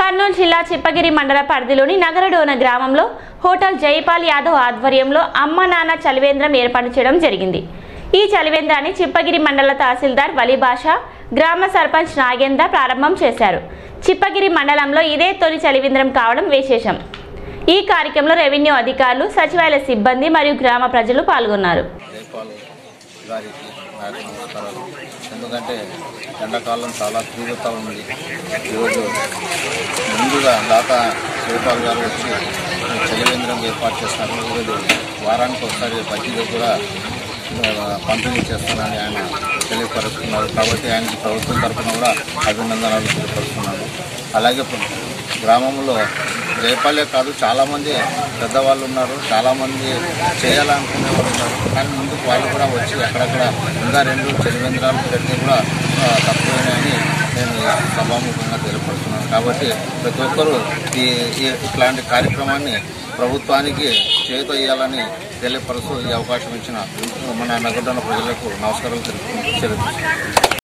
కర్నూలు జిల్లా చిప్పగిరి మండల పరిధిలోని నగరడోన గ్రామంలో హోటల్ జైపాల్ యాదవ్ ఆధ్వర్యంలో అమ్మ నాన్న చలివేంద్రం ఏర్పాటు చేయడం జరిగింది ఈ చలివేంద్రాన్ని చిప్పగిరి మండల తహసీల్దార్ వలిభాష గ్రామ సర్పంచ్ నాగేంద్ర ప్రారంభం చేశారు చిప్పగిరి మండలంలో ఇదే తొలి చలివేంద్రం కావడం విశేషం ఈ కార్యక్రమంలో రెవెన్యూ అధికారులు సచివాలయ సిబ్బంది మరియు గ్రామ ప్రజలు పాల్గొన్నారు జైపాల్ గారికి నాకు నమస్కారాలు ఎందుకంటే ఎండాకాలం చాలా తీవ్రత ఉంది ఈరోజు ముందుగా దాత జైపాల్ గారు వచ్చి చలివేంద్రం ఏర్పాటు చేస్తున్నారు ఈరోజు వారానికి ఒకసారి బడ్జెట్ కూడా ఆ, పంపిణీ చేస్తానని ఆయన తెలియపరుస్తున్నారు కాబట్టి ఆయనకి ప్రభుత్వం తరఫున కూడా అభినందనలు తెలియపరుస్తున్నాను అలాగే ప్ర- గ్రామంలో జైపాలే కాదు చాలామంది పెద్దవాళ్ళు ఉన్నారు చాలామంది చేయాలనుకునే వాళ్ళు ఉన్నారు కానీ ముందుకు వాళ్ళు కూడా వచ్చి అక్కడక్కడ ఇంకా రెండు చలివేంద్రాలు పెడితే కూడా ఆ, తక్కువేనని నేను సభాముఖంగా తెలియపరుస్తున్నాను కాబట్టి ప్రతి ఒక్కరూ ఈ ఈ- ఇట్లాంటి కార్యక్రమాన్ని ప్రభుత్వానికి చేత ఇవ్వాలని తెలియపరుస్తూ ఈ అవకాశం ఇచ్చిన మన నగరణ ప్రజలకు నమస్కారాలు తెలుపు తెలుపుతున్నాను